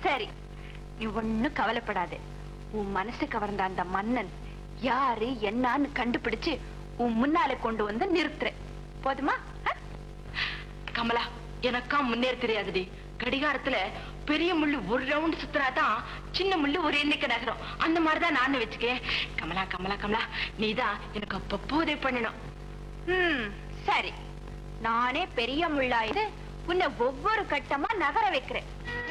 சரி நீ ஒண்ணும் கவலைப்படாத உன் மனசு கவர்ந்த அந்த மன்னன் யாரு என்னன்னு கண்டுபிடிச்சு உன் முன்னால கொண்டு வந்து நிறுத்துறேன் போதுமா ஆ? கமலா எனக்கா முன்னேற தெரியாதுடி கடிகாரத்துல பெரிய முள்ளு ஒரு ரவுண்ட் சுத்துறாதான் சின்ன முள்ளு ஒரு எண்ணிக்கை நகரும் அந்த மாதிரிதான் நானும் வச்சுக்கேன் கமலா கமலா கமலா நீதான் எனக்கு அப்பப்போ உதவி பண்ணணும் ம் சரி நானே பெரிய முள்ளாயுது உன்னை ஒவ்வொரு கட்டமா நகர வைக்கிறேன்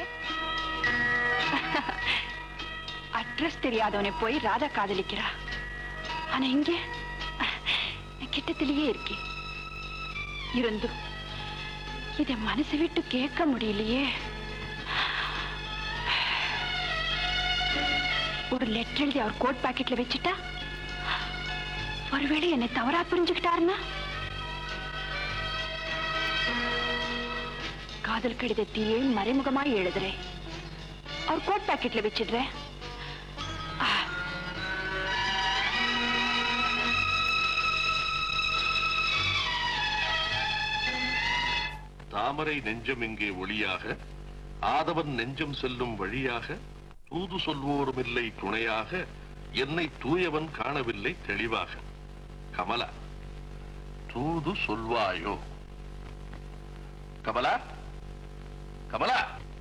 அட்ரஸ் தெரியாதவனை போய் ராதா காதலிக்கிறா ஆனா இங்க கிட்டத்திலேயே இருக்கே இருந்தும் இத மனசு விட்டு கேட்க முடியலையே ஒரு லெட்டர் எழுதி அவர் கோட் பாக்கெட்ல வச்சுட்டா ஒருவேளை என்னை தவறா புரிஞ்சுக்கிட்டாருன்னா காதல் கடிதத்தையே மறைமுகமாய் எழுதுறேன் அவர் கோட் பாக்கெட்ல வச்சிடுறேன் ஆ, தாமரை நெஞ்சம் இங்கே ஒளியாக ஆதவன் நெஞ்சம் செல்லும் வழியாக தூது சொல்வோரும் இல்லை துணையாக என்னை தூயவன் காணவில்லை தெளிவாக கமலா தூது சொல்வாயோ கமலா கமலா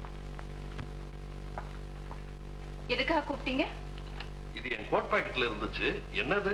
எதுக்காக கூப்பிட்டீங்க இது என் கோட் பாக்கெட்ல இருந்துச்சு என்னது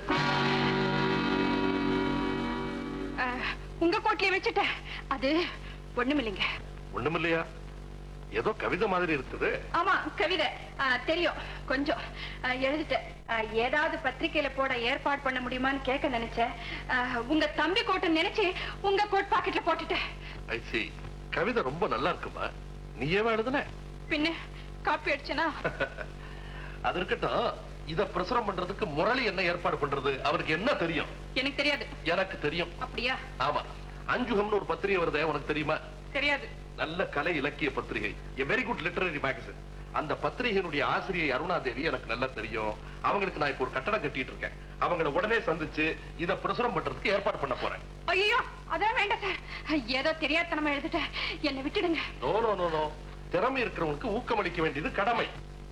ஆ, உங்க கோட்லயே வச்சுட்டேன் அது ஒண்ணுமில்லைங்க ஒண்ணுமில்லையா ஏதோ கவிதை மாதிரி இருக்குது ஆமா கவிதை ஆ, தெரியும் கொஞ்சம் ஆ, எழுதிட்டேன் ஆ, ஏதாவது பத்திரிக்கையில போட ஏற்பாடு பண்ண முடியுமான்னு கேட்க நினைச்சேன் ஆ, உங்க தம்பி கோட்டை நினைச்சு உங்க கோட் பாக்கெட்ல போட்டுட்டேன் ஐ see கவிதை ரொம்ப நல்லா இருக்குமா நீ ஏன் எழுதுன பின்ன காப்பி அடிச்சனா அது இருக்கட்டும் இத பிரசுரம் பண்றதுக்கு முரளி என்ன ஏற்பாடு பண்றது அவருக்கு என்ன தெரியும் எனக்கு தெரியாது எனக்கு தெரியும் அப்படியா ஆமா அஞ்சுகம்னு ஒரு பத்திரிகை வருதே உனக்கு தெரியுமா தெரியாது நல்ல கலை இலக்கிய பத்திரிகை a very good literary magazine அந்த பத்திரிகையினுடைய ஆசிரியை அருணா தேவி எனக்கு நல்லா தெரியும் அவங்களுக்கு நான் இப்போ ஒரு கட்டடம் கட்டிட்டு இருக்கேன் அவங்கள உடனே சந்திச்சு இத பிரசுரம் பண்றதுக்கு ஏற்பாடு பண்ண போறேன் ஐயோ அதான் வேண்டாம் சார் ஏதோ தெரியாதனமா எழுதிட்டேன் என்னை விட்டுடுங்க நோ நோ நோ நோ திறமை இருக்கிறவனுக்கு ஊக்கமளிக்க வேண்டியது கடமை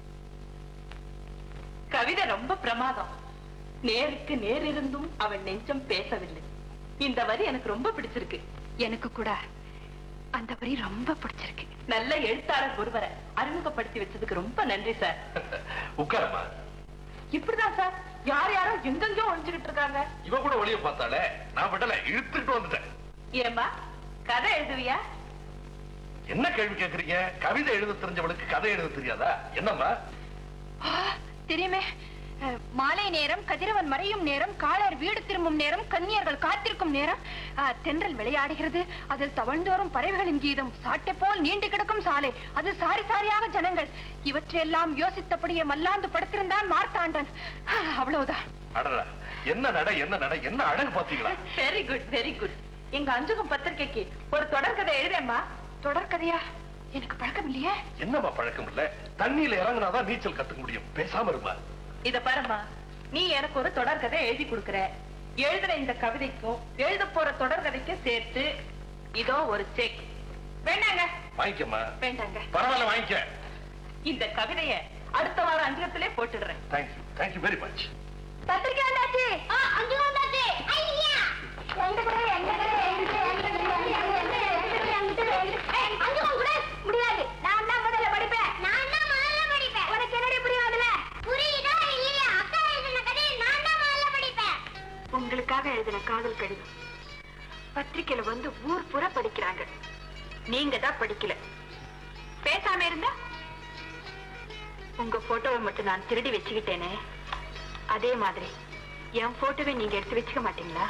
கவிதை ரொம்ப பிரமாதம் நேருக்கு நேர் இருந்தும் அவன் நெஞ்சம் பேசவில்லை இந்த வரி எனக்கு ரொம்ப பிடிச்சிருக்கு எனக்கு கூட அந்த வரி ரொம்ப பிடிச்சிருக்கு நல்ல எழுத்தாளர் ஒருவரை அறிமுகப்படுத்தி வச்சதுக்கு ரொம்ப நன்றி சார் உட்காரமா இப்படிதான் சார் யார் யாரோ எங்கெங்கயோ ஒழிஞ்சுகிட்டு இருக்காங்க இவ கூட ஒளிய பார்த்தாலே நான் விடல இழுத்துக்கிட்டு வந்துட்டேன் ஏமா கதை எழுதுவியா என்ன கேள்வி கேக்குறீங்க கவிதை எழுத தெரிஞ்சவளுக்கு கதை எழுத தெரியாதா என்னம்மா ஆ, தெரியுமே அஹ், மாலை நேரம் கதிரவன் மறையும் நேரம் காலர் வீடு திரும்பும் நேரம் கன்னியர்கள் காத்திருக்கும் நேரம் ஆ, தென்றல் விளையாடுகிறது அதில் தவழ்ந்தோறும் பறவைகளின் கீதம் சாட்டை போல் நீண்டு கிடக்கும் சாலை அது சாரி சாரியாக ஜனங்கள் இவற்றையெல்லாம் யோசித்தபடியே மல்லாந்து படுத்திருந்தான் மார்த்தாண்டன் ஆ, அவ்வளவுதான் அடடா என்ன நட என்ன நட என்ன அழகு பாத்தீங்களா வெரி குட் வெரி குட் எங்க அஞ்சுகம் பத்திரிக்கைக்கு ஒரு தொடர்கதை எழுதேம்மா தொடர்கதையா எனக்கு பழக்கம் இல்லையே என்னம்மா பழக்கம் இல்ல தண்ணியில இறங்குனாதான் நீச்சல் கத்துக்க முடியும் பேசாம இருமா இத பாரும்மா நீ எனக்கு ஒரு தொடர்கதை எழுதி கொடுக்கற எழுதுற இந்த கவிதைக்கும் எழுத போற தொடர்கதைக்கும் சேர்த்து இதோ ஒரு செக் வேண்டாங்க வாங்கிக்கம்மா வேண்டாங்க பரவாயில்ல வாங்கிக்க இந்த கவிதைய அடுத்த வாரம் அஞ்சகத்திலே போட்டுடுறேன் தேங்க்யூ தேங்க்யூ வெரி மச் பத்திரிக்கை வந்தாச்சு அஞ்சு வந்தாச்சு ஐயா எங்க கூட எங்க கூட எங்க கூட எங்க கூட அஞ்சு கூட முடியாது நான் தான் முதல்ல படிப்பேன் நான் தான் முதல்ல படிப்பேன் உனக்கு என்னடி புரியாதுல புரியுதா இல்லையா அக்கா எழுதின கதையை நான் தான் முதல்ல படிப்பேன் உங்களுக்காக எழுதின காதல் கடிதம் பத்திரிக்கையில வந்து ஊர் புற படிக்கிறாங்க நீங்க தான் படிக்கல பேசாம இருந்தா உங்க போட்டோவை மட்டும் நான் திருடி வச்சுக்கிட்டேனே அதே மாதிரி என் போட்டோவை நீங்க எடுத்து வச்சுக்க மாட்டீங்களா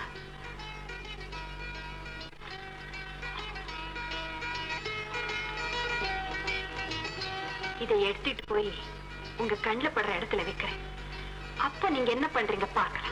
இதை எடுத்துட்டு போய் உங்க கண்ணுல படுற இடத்துல வைக்கிறேன் அப்ப நீங்க என்ன பண்றீங்க பார்க்கலாம்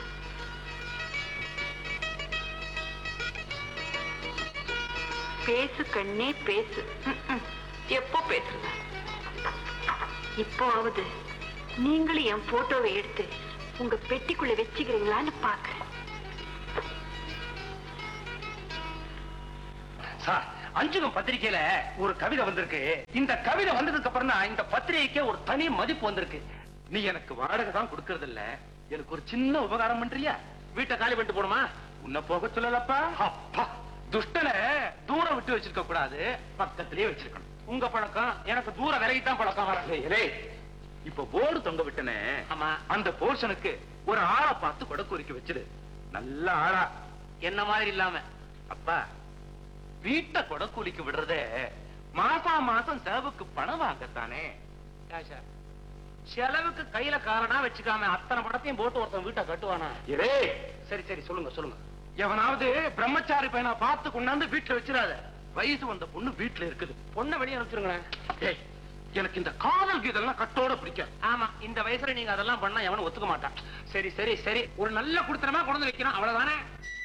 பேசு கண்ணே பேசு ம், ம். எப்போ பேசுறதா இப்போவாவது நீங்களும் என் போட்டோவை எடுத்து உங்க பெட்டிக்குள்ள வச்சுக்கிறீங்களான்னு பாக்குறேன் சார் அஞ்சுகம் பத்திரிக்கையில ஒரு கவிதை வந்திருக்கு இந்த கவிதை வந்ததுக்கு அப்புறம் தான் இந்த பத்திரிகைக்கே ஒரு தனி மதிப்பு வந்திருக்கு நீ எனக்கு வாடகை தான் கொடுக்கறது இல்ல எனக்கு ஒரு சின்ன உபகாரம் பண்றியா வீட்டை காலி பண்ணிட்டு போடுமா உன்னை போக சொல்லலப்பா அப்பா துஷ்டனை தூரம் விட்டு வச்சிருக்க கூடாது பக்கத்திலேயே வச்சிருக்கணும் உங்க பழக்கம் எனக்கு தூர விலகி தான் பழக்கம் வர இப்ப போர்டு தொங்க விட்டனே ஆமா அந்த போர்ஷனுக்கு ஒரு ஆளை பார்த்து கொடக்குறிக்க வச்சிடு நல்ல ஆளா என்ன மாதிரி இல்லாம அப்பா வீட்டை கொடக்கூலிக்கு விடுறதே மாசா மாசம் செலவுக்கு பணம் வாங்கத்தானே ராஜா, செலவுக்கு கையில காரணா வச்சுக்காம அத்தனை பணத்தையும் போட்டு ஒருத்தன் வீட்டை கட்டுவானா இதே சரி சரி சொல்லுங்க சொல்லுங்க எவனாவது பிரம்மச்சாரி பையனா பார்த்து கொண்டாந்து வீட்டுல வச்சிடாத வயசு வந்த பொண்ணு வீட்டுல இருக்குது பொண்ணை வெளியே அனுப்பிச்சிருங்களேன் ஏய், எனக்கு இந்த காதல் கீதெல்லாம் கட்டோட பிடிக்கும் ஆமா இந்த வயசுல நீங்க அதெல்லாம் பண்ணா எவனும் ஒத்துக்க மாட்டான் சரி சரி சரி ஒரு நல்ல குடுத்தனமா கொண்டு வந்து வைக்கணும் அவ்வளவுதானே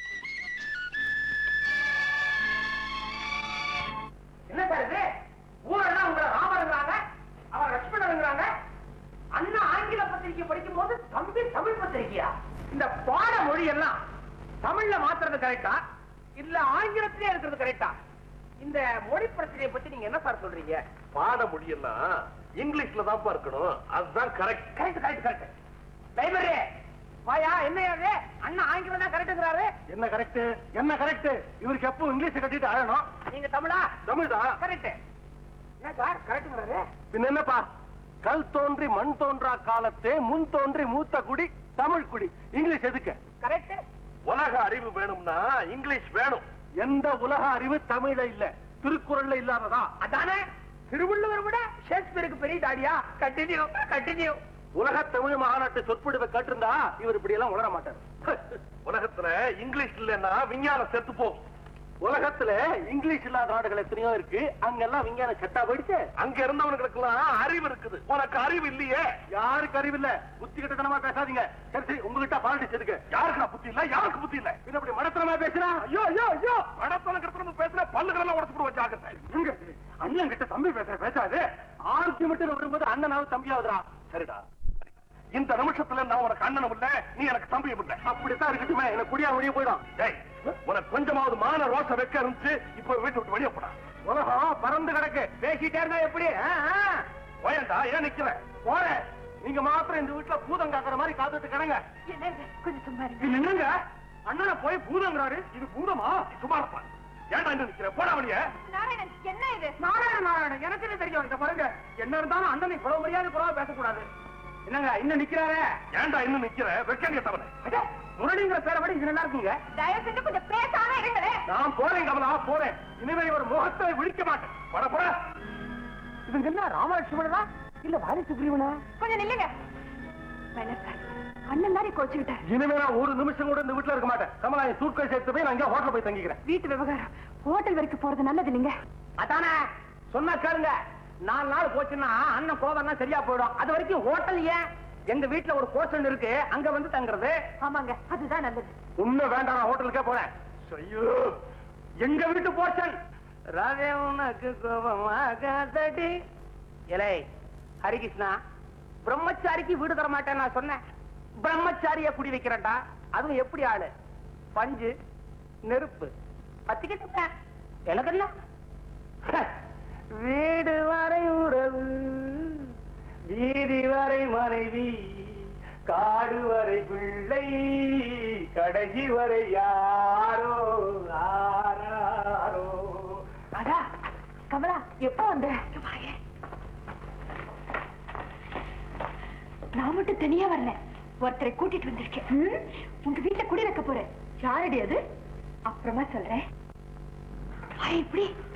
என்ன சார் இது ஊரெல்லாம் உங்களை ராமருங்கிறாங்க அவர் லட்சுமணருங்கிறாங்க அண்ணா ஆங்கில பத்திரிகை படிக்கும் போது தம்பி தமிழ் பத்திரிகையா இந்த பாட மொழி எல்லாம் தமிழ்ல மாத்துறது கரெக்டா இல்ல ஆங்கிலத்திலே இருக்கிறது கரெக்டா இந்த மொழி பிரச்சனையை பத்தி நீங்க என்ன சார் சொல்றீங்க பாட முடியலாம் இங்கிலீஷ்ல தான் இருக்கணும் அதுதான் correct correct correct correct library வாயா என்ன அது அண்ணா ஆங்கிலம் தான் கரெக்ட்ங்கிறாரு என்ன கரெக்ட் என்ன கரெக்ட் இவருக்கு எப்போ இங்கிலீஷ் கட்டிட்டு ஆகணும் நீங்க தமிழா தமிழ் தான் கரெக்ட் என்ன சார் கரெக்ட்ங்கிறாரு பின்ன என்னப்பா கல் தோன்றி மண் தோன்றா காலத்தே முன் தோன்றி மூத்த குடி தமிழ் குடி இங்கிலீஷ் எதுக்கு கரெக்ட் உலக அறிவு வேணும்னா இங்கிலீஷ் வேணும் எந்த உலக அறிவு தமிழ்ல இல்ல திருக்குறள்ல இல்லாததா அதானே திருவள்ளுவர் விட ஷேக்ஸ்பியருக்கு பெரிய தாடியா கண்டினியூ கண்டினியூ உலக தமிழ் மாநாட்டு சொற்பொழிவை கேட்டிருந்தா இவர் இப்படி எல்லாம் உணர மாட்டார் உலகத்துல இங்கிலீஷ் இல்லைன்னா விஞ்ஞானம் செத்து போகும் உலகத்துல இங்கிலீஷ் இல்லாத நாடுகள் எத்தனையோ இருக்கு அங்கெல்லாம் விஞ்ஞானம் செட்டா போயிடுச்சு அங்க இருந்தவனுக்கு எல்லாம் அறிவு இருக்குது உனக்கு அறிவு இல்லையே யாருக்கு அறிவு இல்ல புத்தி கிட்டத்தனமா பேசாதீங்க சரி சரி உங்ககிட்ட பாலிடிக்ஸ் இருக்கு யாருக்கு புத்தி இல்ல யாருக்கு புத்தி இல்ல இது அப்படி மடத்தனமா பேசுறா ஐயோ ஐயோ ஐயோ மடத்தன கிடத்தனம் பேசுற பல்லுகளெல்லாம் உடச்சு போடுவ ஜாக்கிரதை அண்ணன் கிட்ட தம்பி பேசுற பேசாது ஆர்குமெண்ட் வரும்போது அண்ணனாவது தம்பியாவதுரா சரிடா இந்த நிமிஷத்துல நான் உனக்கு அண்ணனும் இல்ல நீ எனக்கு தம்பியும் இல்ல அப்படித்தான் இருக்கட்டுமே எனக்கு குடியா வெளியே போயிடும் டேய் உனக்கு கொஞ்சமாவது மான ரோச வெக்க இருந்துச்சு இப்ப வீட்டு விட்டு வெளியே போடா உலகம் பறந்து கிடக்கு பேசிட்டே இருந்தா எப்படி போயண்டா ஏன் நிக்கிற போறேன் நீங்க மாத்திரம் இந்த வீட்டுல பூதம் காக்குற மாதிரி காத்துட்டு கிடங்க கொஞ்சம் சும்மா இருங்க இது என்னங்க அண்ணனை போய் பூதங்கிறாரு இது பூதமா சும்மா இருப்பா ஏன்டா இன்னும் நிக்கிற போடா வெளியே நாராயணன் என்ன இது நாராயண நாராயணன் எனக்கு என்ன தெரியும் இந்த பாருங்க என்ன இருந்தாலும் அண்ணனை இவ்வளவு மரியாதை குறவா பேசக்கூடாது என்னங்க இன்னும் நிக்கிறாரே ஏன்டா இன்னும் நிக்கிற வெக்கங்க தவணை அடே, முரளிங்கிற பேரை விட இது நல்லா இருக்குங்க தயவு செஞ்சு கொஞ்சம் பேசாம இருங்களே நான் போறேன் கமலா போறேன் இனிமே ஒரு முகத்தை விழிக்க மாட்டேன் போட போட இவங்க என்ன ராமலட்சுமணனா இல்ல வாலி சுக்ரீவனா கொஞ்சம் நில்லுங்க வேணாம் சார் அண்ணன் மாதிரி கோச்சுக்கிட்டார் இனிமே நான் ஒரு நிமிஷம் கூட இந்த வீட்டுல இருக்க மாட்டேன் கமலா என் சூட்கேஸ் எடுத்து போய் நான் இங்க ஹோட்டல் போய் தங்கிக்கிறேன் வீட்டு விவகாரம் ஹோட்டல் வரைக்கும் போறது நல்லது இல்லைங்க அதானே சொன்னா கேளுங்க நாலு நாள் போச்சுன்னா அண்ணன் கோவம்னா சரியா போயிடும் அது வரைக்கும் ஹோட்டல் ஏன் எங்க வீட்டுல ஒரு போர்ஷன் இருக்கு அங்க வந்து தங்குறது ஆமாங்க அதுதான் நல்லது உன்ன வேண்டாம் நான் ஹோட்டலுக்கே போறேன் ஐயோ எங்க வீட்டு போர்ஷன் ராதே உனக்கு கோபமாகாதடி இலை ஹரிகிருஷ்ணா பிரம்மச்சாரிக்கு வீடு தர மாட்டேன் நான் சொன்னேன் பிரம்மச்சாரிய குடி வைக்கிறேன்டா அதுவும் எப்படி ஆளு பஞ்சு நெருப்பு பத்திக்கிட்டு எனக்கு என்ன வீடு வரை உறவு வீதி வரை மனைவி காடு வரை பிள்ளை கடைசி வரை யாரோ ஆராரோ அடா கமலா எப்போ வந்த நான் மட்டும் தனியா வரல ஒருத்தரை கூட்டிட்டு வந்திருக்கேன் ம், உங்க வீட்டுல குடி வைக்க போறேன் யாரடி அது அப்புறமா சொல்றேன் வா, இப்படி